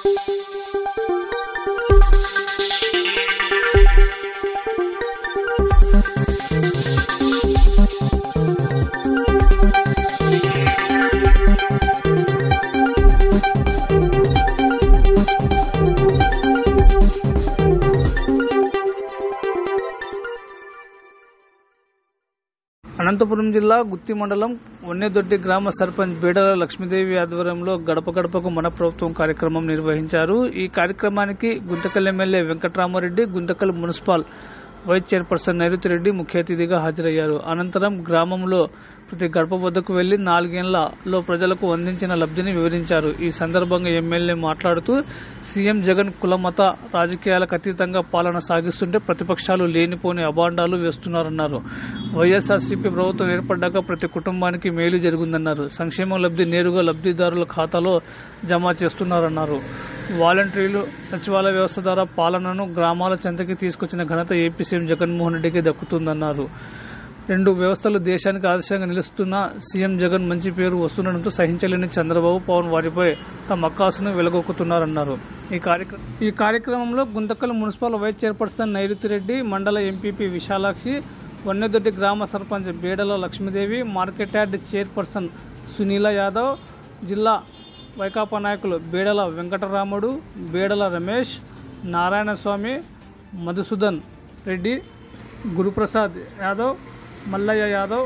అనంతపురం జిల్లా గుత్తి మండలం వన్నెదొడ్డి గ్రామ సర్పంచ్ బీడల లక్ష్మీదేవి ఆధ్వర్యంలో గడప గడపకు మన ప్రభుత్వం కార్యక్రమం నిర్వహించారు ఈ కార్యక్రమానికి Guntakal MLA Venkatarama Reddy Guntakal municipal vice chairperson Nairuti Reddy ముఖ్య అతిథిగా హాజరయ్యారు అనంతరం గ్రామంలో ప్రతి గడప వద్దకు వెళ్లి నాలుగేళ్లలో ప్రజలకు అందించిన లబ్ధిని వివరించారు ఈ సందర్భంగా ఎమ్మెల్యే మాట్లాడుతూ సీఎం జగన్ కులమత రాజకీయాలకు అతీతంగా పాలన సాగిస్తుంటే ప్రతిపక్షాలు లేనిపోని అబాండాలు వేస్తున్నారన్నారు వైఎస్ఆర్సీపీ ప్రభుత్వం ఏర్పడ్డాక ప్రతి కుటుంబానికి మేలు జరిగిందన్నారు సంక్షేమ లబ్ధి నేరుగా లబ్ధిదారుల ఖాతాలో జమ చేస్తున్నారన్నారు వాలంటీర్లు సచివాలయ వ్యవస్థ ద్వారా పాలనను గ్రామాల చెంతకి తీసుకొచ్చిన ఘనత ఏపీ సీఎం జగన్మోహన్ రెడ్డికి దక్కుతుందన్నారు రెండు వ్యవస్థలు దేశానికి ఆదర్శంగా నిలుస్తున్న సీఎం జగన్ మంచి పేరు వస్తుండటంతో సహించలేని చంద్రబాబు పవన్ వారిపై తమ అక్కాసును వెలగొక్కుతున్నారన్నారు ఈ కార్యక్రమం ఈ కార్యక్రమంలో Guntakal municipal vice chairperson Nairuti Reddy మండల ఎంపీపీ విశాలాక్షి వన్నెదొడ్డి గ్రామ sarpanch Bedala Lakshmidevi market yard chairperson Sunila Yadav జిల్లా వైకాపా నాయకులు బేడల వెంకటరాముడు బేడల రమేష్ నారాయణస్వామి మధుసూదన్ రెడ్డి గురుప్రసాద్ యాదవ్ మల్లయ్య యాదవ్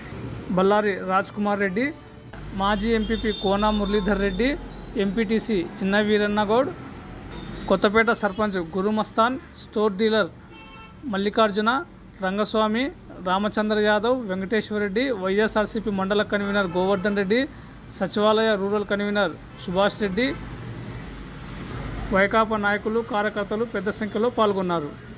బల్లారి రాజ్ కుమార్ రెడ్డి మాజీ MPP Kona Muralidhar Reddy MPTC Chinna Veeranna Goud Kothapeta sarpanch Gurumastan store dealer Mallikarjuna Rangaswamy Ramachandra Yadav Venkateswara Reddy YSRCP mandal convener Govardhan Reddy సచివాలయ రూరల్ కన్వీనర్ సుభాష్ రెడ్డి వైకాపా నాయకులు కార్యకర్తలు పెద్ద సంఖ్యలో పాల్గొన్నారు